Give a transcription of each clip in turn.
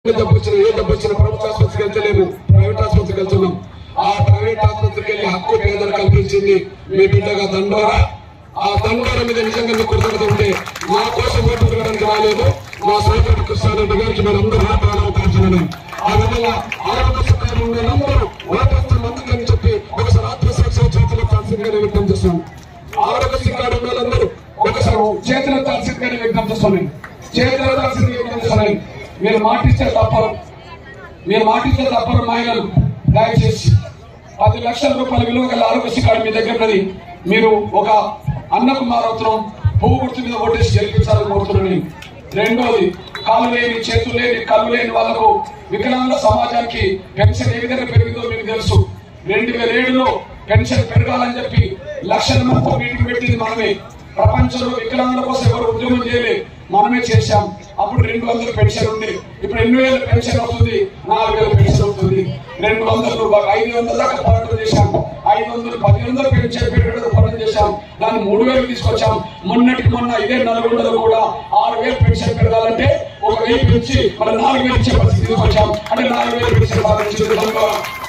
డబ్బు వచ్చిన ఏ డబ్బు వచ్చిన ప్రభుత్వ ఆసుపత్రికి వెళ్తలేము ప్రైవేట్ ఆసుపత్రికి వెళ్తున్నాం ఆ ప్రైవేట్ ఆసుపత్రికి వెళ్ళి హక్కు పేదలు కల్పించింది మీ బిడ్డగా దండోరా ఆ దండోర మీద నిజంగా మీకు కృతజ్ఞత ఉంటే మా కోసం ఓటు వేయడానికి రాలేదు మా సోదరుడు కృష్ణారెడ్డి గారికి మీరు అందరూ ఓటు అవకాశం ఆ విధంగా ఆరోగ్య సహకారం ఉన్న అందరూ ఓటేస్తాం అందుకని చెప్పి ఒకసారి ఆత్మసాక్షి చేతులు కాల్సిందిగా నేను వ్యక్తం చేస్తున్నాను ఆరోగ్య కార్డు ఉన్న వాళ్ళందరూ ఒకసారి చేతులు కాల్సిందిగా నేను వ్యక్తం చేస్తున్నాను చేతులు కాల్సిందిగా వ్యక్తం చేస్తున్నాను మీరు మాటిస్తే తప్పరు మీరు మాటిస్తే తప్పరు మహిళలు దయచేసి పది లక్షల రూపాయల విలువ గల ఆరోగ్యశ్రీ కార్డు మీ దగ్గర ఉన్నది మీరు ఒక అన్నకు మారవుతున్నాం పువ్వు గుర్తు మీద ఓటేసి గెలిపించాలని కోరుతున్నాను నేను. రెండోది కాలు లేని చేతులు లేని కళ్ళు లేని వాళ్ళకు వికలాంగుల సమాజానికి పెన్షన్ ఏ విధంగా పెరిగిందో మీకు తెలుసు రెండు వేల ఏడులో పెన్షన్ పెరగాలని చెప్పి లక్షల మంది మీటింగ్ పెట్టింది మనమే ప్రపంచంలో వికలాంగుల కోసం ఎవరు ఉద్యమం చేయలే మనమే చేశాం అప్పుడు రెండు వందల పెన్షన్ ఉంది ఇప్పుడు ఎన్ని వేల పెన్షన్ అవుతుంది నాలుగు వేల పెన్షన్ అవుతుంది రెండు వందలు ఐదు వందల దాకా పోరాటం చేశాం ఐదు వందలు పది వందలు పెన్షన్ పెట్టడం పోరాటం చేశాం దాన్ని మూడు వేలు తీసుకొచ్చాం మొన్నటికి మొన్న ఇదే నల్గొండలో కూడా ఆరు వేలు పెన్షన్ పెరగాలంటే ఒక వెయ్యి పెంచి మన నాలుగు వేలు ఇచ్చే పరిస్థితి తీసుకొచ్చాం అంటే నాలుగు వేలు పెన్షన్ సాధించింది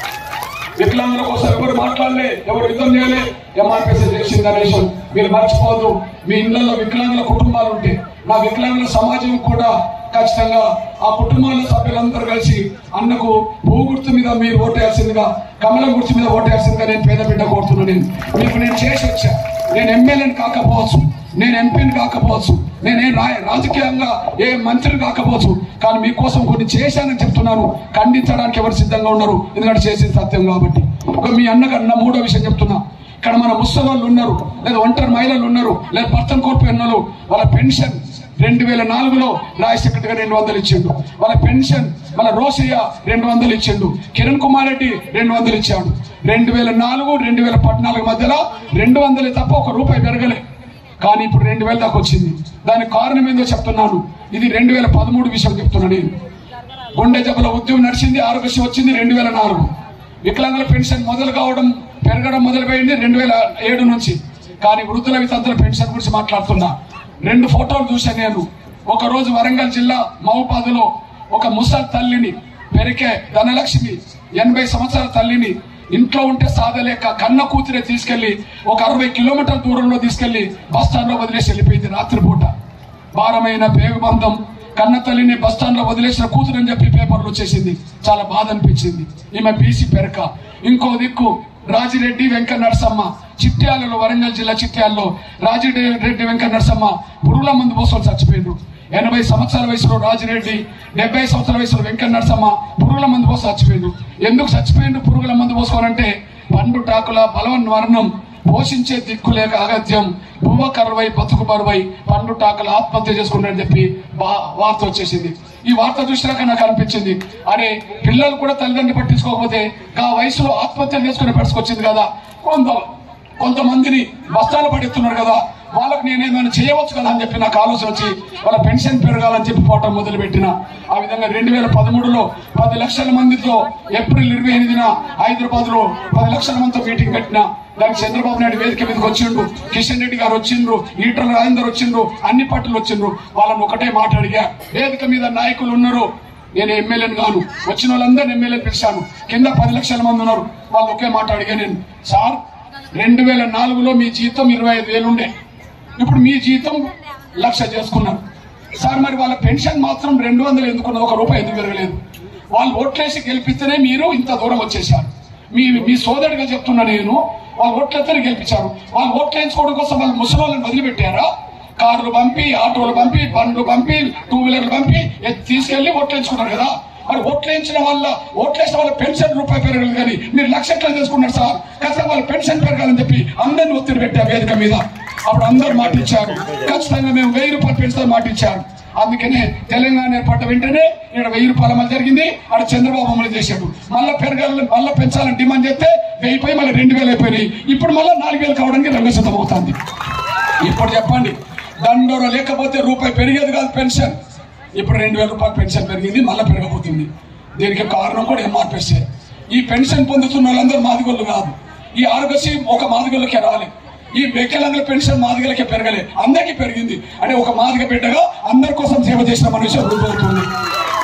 వికలాంగుల కోసం ఎవరు మాట్లాడలే ఎవరు యుద్ధం చేయలే ఎంఆర్పీసీ చేసింది గణేశం మీరు మర్చిపోదు మీ ఇళ్లలో వికలాంగుల కుటుంబాలు ఉంటే నా వికలాంగుల సమాజం కూడా ఖచ్చితంగా ఆ కుటుంబాల సభ్యులందరూ కలిసి అన్నకు భూ గుర్తు మీద మీరు ఓటేయాల్సిందిగా కమలం గుర్తు మీద ఓటేయాల్సిందిగా నేను పేద బిడ్డ కోరుతున్నాను నేను మీకు నేను చేసి వచ్చా నేను ఎమ్మెల్యేని కాకపోవచ్చు నేను ఎంపీని కాకపోవచ్చు నేనేం రా రాజకీయంగా ఏ మంత్రిని కాకపోవచ్చు కానీ మీకోసం కొన్ని చేశానని చెప్తున్నాను ఖండించడానికి ఎవరు సిద్ధంగా ఉన్నారు ఎందుకంటే చేసింది సత్యం కాబట్టి ఒక మీ అన్నగారు నా మూడో విషయం చెప్తున్నా ఇక్కడ మన ముసలి ఉన్నారు లేదా ఒంటరి మహిళలు ఉన్నారు లేదా భర్తను కోల్పోయిన వాళ్ళు వాళ్ళ పెన్షన్ రెండు వేల నాలుగులో రాజశేఖర్ గారు రెండు వందలు ఇచ్చిండు వాళ్ళ పెన్షన్ వాళ్ళ రోసయ్య రెండు వందలు ఇచ్చిండు కిరణ్ కుమార్ రెడ్డి రెండు వందలు ఇచ్చాడు రెండు వేల నాలుగు రెండు వేల పద్నాలుగు మధ్యలో రెండు వందలే తప్ప ఒక రూపాయి పెరగలే కానీ ఇప్పుడు రెండు వేల దాకా వచ్చింది దానికి కారణం ఏందో చెప్తున్నాను ఇది రెండు వేల పదమూడు విషయం చెప్తున్నా నేను గుండె జబ్బుల ఉద్యమం నడిచింది ఆరోగ్యశ్రీ వచ్చింది రెండు వేల నాలుగు వికలాంగుల పెన్షన్ మొదలు కావడం పెరగడం మొదలుపోయింది రెండు వేల ఏడు నుంచి కానీ వృద్ధుల వితంతుల పెన్షన్ గురించి మాట్లాడుతున్నా రెండు ఫోటోలు చూశాను నేను ఒక రోజు వరంగల్ జిల్లా మహబాదులో ఒక ముసలి తల్లిని పెరికే ధనలక్ష్మి ఎనభై సంవత్సరాల తల్లిని ఇంట్లో ఉంటే సాధలేక కన్న కూతురే తీసుకెళ్లి ఒక అరవై కిలోమీటర్ల దూరంలో తీసుకెళ్లి బస్ స్టాండ్ లో వదిలేసి వెళ్ళిపోయింది రాత్రిపూట భారమైన పేగుబంధం కన్న తల్లిని బస్ స్టాండ్ లో వదిలేసిన కూతురు అని చెప్పి పేపర్లు వచ్చేసింది చాలా బాధ అనిపించింది ఈమె బీసీ పెరక ఇంకో దిక్కు రాజిరెడ్డి వెంకట నరసమ్మ చిట్యాలలో వరంగల్ జిల్లా చిట్యాలలో రాజిరెడ్డి వెంకట నరసమ్మ పురుగుల మందు పోసుకొని చచ్చిపోయిండ్రు ఎనభై సంవత్సరాల వయసులో రాజిరెడ్డి డెబ్బై సంవత్సరాల వయసులో వెంకట నరసమ్మ పురుగుల మందు పోసి చచ్చిపోయిండు ఎందుకు చచ్చిపోయిండు పురుగుల మందు పోసుకోవాలంటే పండు టాకుల బలవన్ మరణం పోషించే దిక్కు లేక అగత్యం భువ కరువై బతుకు బరువై పండు టాకులు ఆత్మహత్య చేసుకున్నాడని చెప్పి వా- వార్త వచ్చేసింది ఈ వార్త చూసినాక నాకు అనిపించింది అరే పిల్లలు కూడా తల్లిదండ్రులు పట్టించుకోకపోతే ఆ వయసులో ఆత్మహత్యలు చేసుకునే పరిస్థితి కదా కొంత కొంతమందిని బస్తాలు పడెత్తున్నారు కదా వాళ్ళకి నేను ఏమైనా చేయవచ్చు కదా అని చెప్పి నాకు ఆలోచన వచ్చి వాళ్ళ పెన్షన్ పెరగాలని చెప్పి పోవటం మొదలు పెట్టిన ఆ విధంగా రెండు వేల పదమూడులో పది లక్షల మందితో ఏప్రిల్ ఇరవై ఎనిమిదిన హైదరాబాద్ లో పది లక్షల మందితో మీటింగ్ పెట్టిన దానికి చంద్రబాబు నాయుడు వేదిక మీదకి వచ్చిండ్రు కిషన్ రెడ్డి గారు వచ్చిండ్రు ఈటల రాజేందర్ వచ్చిండ్రు అన్ని పార్టీలు వచ్చిండ్రు వాళ్ళని ఒకటే మాట అడిగా వేదిక మీద నాయకులు ఉన్నారు నేను ఎమ్మెల్యేని కాను వచ్చిన వాళ్ళందరినీ ఎమ్మెల్యే పిలిచాను కింద పది లక్షల మంది ఉన్నారు వాళ్ళు ఒకే మాట అడిగా నేను సార్ రెండు వేల నాలుగులో మీ జీతం ఇరవై ఐదు వేలు ఉండే ఇప్పుడు మీ జీతం లక్ష చేసుకున్నారు సార్ మరి వాళ్ళ పెన్షన్ మాత్రం రెండు వందలు ఎందుకున్నది ఒక రూపాయి ఎందుకు పెరగలేదు వాళ్ళు ఓట్లేసి గెలిపిస్తేనే మీరు ఇంత దూరం వచ్చేసారు మీ మీ సోదరుడిగా చెప్తున్నా నేను వాళ్ళు ఓట్లెత్తని గెలిపించారు వాళ్ళు ఓట్లు వేయించుకోవడం కోసం వాళ్ళు ముసలి వదిలిపెట్టారా కార్లు పంపి ఆటోలు పంపి బండ్లు పంపి టూ వీలర్లు పంపి ఎత్తి తీసుకెళ్లి ఓట్లేయించుకున్నారు కదా మరి ఓట్లేయించిన వాళ్ళ ఓట్లేసిన వాళ్ళ పెన్షన్ రూపాయి పెరగలేదు కానీ మీరు లక్ష ఎట్లా చేసుకున్నారు సార్ ఖచ్చితంగా వాళ్ళ పెన్షన్ పెరగాలని చెప్పి అందరిని ఒత్తిడి పెట్టా వేదిక మీద అప్పుడు అందరు మాట ఇచ్చారు ఖచ్చితంగా మేము వెయ్యి రూపాయలు పెంచుతాం మాట ఇచ్చారు అందుకనే తెలంగాణ ఏర్పడ్డ వెంటనే ఇక్కడ వెయ్యి రూపాయల అమలు జరిగింది అక్కడ చంద్రబాబు అమలు చేశాడు మళ్ళీ పెరగాలని మళ్ళీ పెంచాలని డిమాండ్ చేస్తే వెయ్యి పై మళ్ళీ రెండు వేలు అయిపోయినాయి ఇప్పుడు మళ్ళీ నాలుగు వేలు కావడానికి రంగ సిద్ధం అవుతుంది ఇప్పుడు చెప్పండి దండోర లేకపోతే రూపాయి పెరిగేది కాదు పెన్షన్ ఇప్పుడు రెండు వేల రూపాయలు పెన్షన్ పెరిగింది మళ్ళీ పెరగబోతుంది దీనికి కారణం కూడా ఎంఆర్పిఎస్ఏ ఈ పెన్షన్ పొందుతున్న వాళ్ళందరూ మాదిగోళ్ళు కాదు ఈ ఆరోగ్యశ్రీ ఒక మాదిగోళ్ళకే రాలేదు ఈ వికలాంగుల పెన్షన్ మాదిగలకే పెరగలే అందరికీ పెరిగింది అంటే ఒక మాదిగ బిడ్డగా అందరి కోసం సేవ చేసిన మన విషయం రుజువు అవుతుంది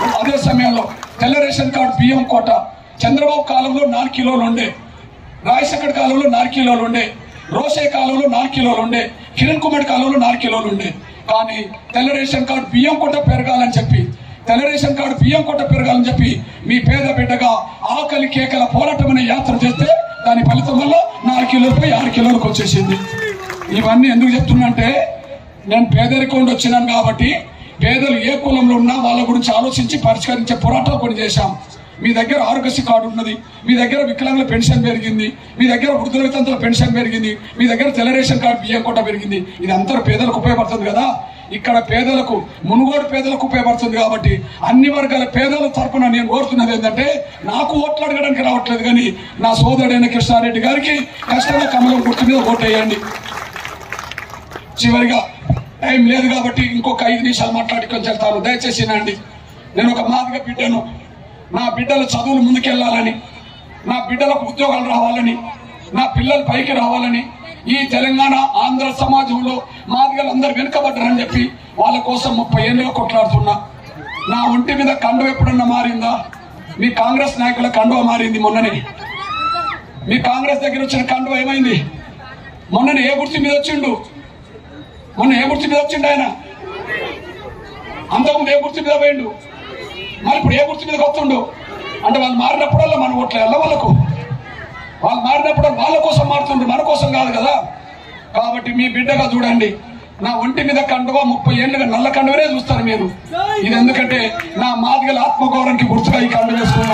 అదే సమయంలో తెల్ల రేషన్ కార్డు బియ్యం కోట చంద్రబాబు కాలంలో నాలుగు కిలోలు ఉండే రాజశేఖర్ కాలంలో నాలుగు కిలోలు ఉండే రోషే కాలంలో నాలుగు కిలోలు ఉండే కిరణ్ కుమార్ కాలంలో నాలుగు కిలోలు ఉండే కానీ తెల్ల రేషన్ కార్డు బియ్యం కొట్ట పెరగాలని చెప్పి తెల్ల రేషన్ కార్డు బియ్యం కొట్ట పెరగాలని చెప్పి మీ పేద బిడ్డగా ఆకలి కేకల పోరాటం అనే యాత్ర చేస్తే దాని ఫలితం వల్ల నాలుగు కిలోలు పోయి ఆరు కిలోలకు వచ్చేసింది ఇవన్నీ ఎందుకు చెప్తున్నా అంటే నేను పేదరికం నుండి వచ్చినాను కాబట్టి పేదలు ఏ కులంలో ఉన్నా వాళ్ళ గురించి ఆలోచించి పరిష్కరించే పోరాటాలు కొన్ని చేశాం మీ దగ్గర ఆరోగ్యశ్రీ కార్డు ఉన్నది మీ దగ్గర వికలాంగుల పెన్షన్ పెరిగింది మీ దగ్గర వృద్ధుల వితంతుల పెన్షన్ పెరిగింది మీ దగ్గర తెల్ల రేషన్ కార్డు బియ్యం కోట పెరిగింది ఇది అంతా పేదలకు ఉపయోగపడుతుంది కదా ఇక్కడ పేదలకు మునుగోడు పేదలకు ఉపయోగపడుతుంది కాబట్టి అన్ని వర్గాల పేదల తరపున నేను కోరుతున్నది ఏంటంటే నాకు ఓట్లు అడగడానికి రావట్లేదు కానీ నా సోదరుడైన కృష్ణారెడ్డి గారికి కష్టంగా కమలం గుర్తు మీద ఓటేయండి చివరిగా టైం లేదు కాబట్టి ఇంకొక ఐదు నిమిషాలు మాట్లాడుకొని వెళ్తాను దయచేసి నండి నేను ఒక మాదిగ బిడ్డను నా బిడ్డల చదువులు ముందుకెళ్లాలని నా బిడ్డలకు ఉద్యోగాలు రావాలని నా పిల్లలు పైకి రావాలని ఈ తెలంగాణ ఆంధ్ర సమాజంలో మాదిగలు అందరు వెనుకబడ్డారని చెప్పి వాళ్ళ కోసం ముప్పై ఏళ్ళుగా కొట్లాడుతున్నా నా ఒంటి మీద కండువ ఎప్పుడన్నా మారిందా మీ కాంగ్రెస్ నాయకుల కండువ మారింది మొన్ననే మీ కాంగ్రెస్ దగ్గర వచ్చిన కండువ ఏమైంది మొన్ననే ఏ గుర్తు మీద వచ్చిండు మొన్న ఏ గుర్తు మీద వచ్చిండు ఆయన అంతకుముందు ఏ గుర్తు మీద పోయిండు మరి ఇప్పుడు ఏ గుర్తు మీదకి వస్తుండు అంటే వాళ్ళు మారినప్పుడల్లా మన ఓట్లు వెళ్ళ వాళ్ళకు వాళ్ళు మారినప్పుడు వాళ్ళ కోసం మారుతుండ్రు మన కోసం కాదు కదా కాబట్టి మీ బిడ్డగా చూడండి నా ఒంటి మీద కండువ ముప్పై ఏళ్ళుగా నల్ల కండువనే చూస్తారు మీరు ఇది ఎందుకంటే నా మాదిగల ఆత్మగౌరవానికి గుర్తుగా ఈ కండు వేసుకున్నాను